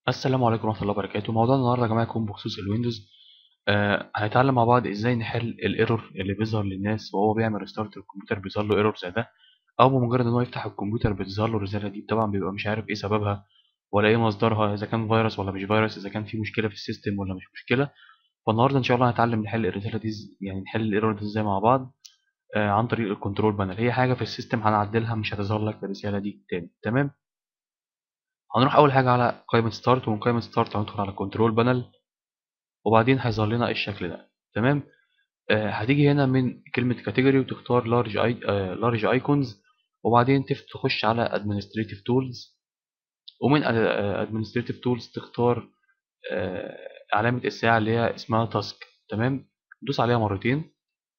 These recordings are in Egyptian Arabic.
السلام عليكم ورحمة الله وبركاته موضوع النهاردة يا جماعة يكون بخصوص الويندوز آه هنتعلم مع بعض ازاي نحل الايرور اللي بيظهر للناس وهو بيعمل ريستارت للكمبيوتر بيظهر له ايرور زي ده او بمجرد ان هو يفتح الكمبيوتر بتظهر له الرسالة دي طبعا بيبقى مش عارف ايه سببها ولا ايه مصدرها اذا كان فيروس ولا مش فيروس اذا كان في مشكلة في السيستم ولا مش مشكلة فالنهاردة ان شاء الله هنتعلم نحل الرسالة دي إز- يعني نحل الايرور ده ازاي مع بعض آه عن طريق الكنترول بانل هي حاجة في السيستم هنعدلها مش هتظهر لك الرسالة دي تاني تمام هنروح اول حاجة على قائمة ستارت ومن قائمة ستارت هندخل على كنترول بانل وبعدين هيظهر لنا الشكل ده تمام آه هتيجي هنا من كلمة كاتيجوري وتختار لارج اي لارج ايكونز وبعدين تف- تخش على administrative tools ومن آه administrative tools تختار آه علامة الساعة اللي هي اسمها تاسك تمام دوس عليها مرتين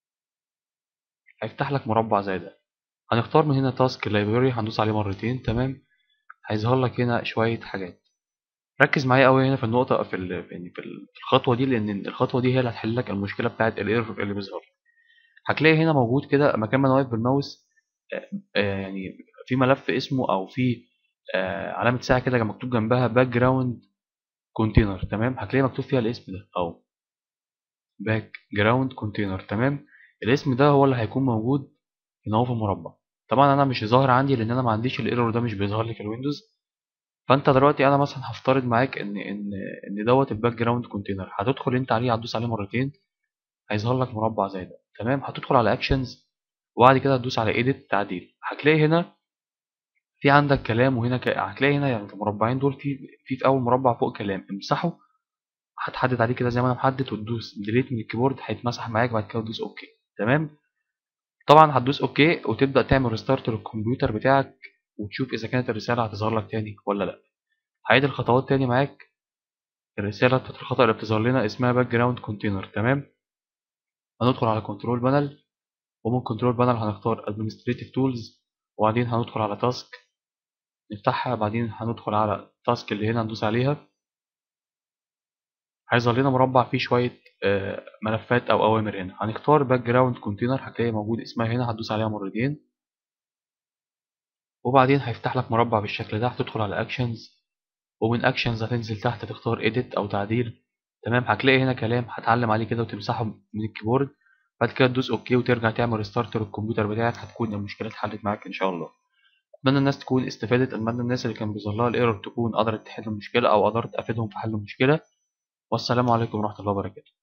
هيفتح لك مربع زي ده هنختار من هنا تاسك لايبراري هندوس عليه مرتين تمام هيظهر لك هنا شوية حاجات ركز معايا قوي هنا في النقطة في ال- يعني في ال- في الخطوة دي لأن الخطوة دي هي اللي هتحل لك المشكلة بتاعت الايرور اللي بيظهر هتلاقي هنا موجود كده مكان ما انا واقف بالماوس آه، آه، يعني في ملف اسمه او في آه، علامة ساعة كده مكتوب جنبها باك جراوند كونتينر تمام هتلاقي مكتوب فيها الاسم ده او باك جراوند كونتينر تمام الاسم ده هو اللي هيكون موجود هنا هو في المربع طبعا انا مش ظاهر عندي لان انا ما عنديش الايرور ده مش بيظهر لي في الويندوز فانت دلوقتي انا مثلا هفترض معاك ان ان ان دوت الباك جراوند كونتينر هتدخل انت عليه هتدوس عليه مرتين هيظهر لك مربع زي ده تمام هتدخل على اكشنز وبعد كده هتدوس على ايديت تعديل هتلاقي هنا في عندك كلام وهنا ك... هتلاقي هنا يعني المربعين دول في في في اول مربع فوق كلام امسحه هتحدد عليه كده زي ما انا محدد وتدوس ديليت من الكيبورد هيتمسح معاك بعد كده تدوس اوكي تمام طبعا هتدوس اوكي وتبدا تعمل ريستارت للكمبيوتر بتاعك وتشوف اذا كانت الرساله هتظهر لك تاني ولا لا هعيد الخطوات تاني معاك الرساله بتاعت الخطأ اللي بتظهر لنا اسمها باك جراوند كونتينر تمام هندخل على كنترول بانل ومن كنترول بانل هنختار administrative tools وبعدين هندخل على تاسك نفتحها بعدين هندخل على التاسك اللي هنا ندوس عليها هيظهر لنا مربع فيه شوية آه، ملفات أو أوامر هنا هنختار باك جراوند كونتينر هتلاقي موجود اسمها هنا هتدوس عليها مرتين وبعدين هيفتح لك مربع بالشكل ده هتدخل على اكشنز ومن اكشنز هتنزل تحت تختار edit أو تعديل تمام هتلاقي هنا كلام هتعلم عليه كده وتمسحه من الكيبورد بعد كده تدوس اوكي وترجع تعمل ريستارت للكمبيوتر بتاعك هتكون المشكلة اتحلت معاك ان شاء الله اتمنى الناس تكون استفادت اتمنى الناس اللي كان بيظهر لها الايرور تكون قدرت تحل المشكله او قدرت افيدهم في حل المشكله والسلام عليكم ورحمه الله وبركاته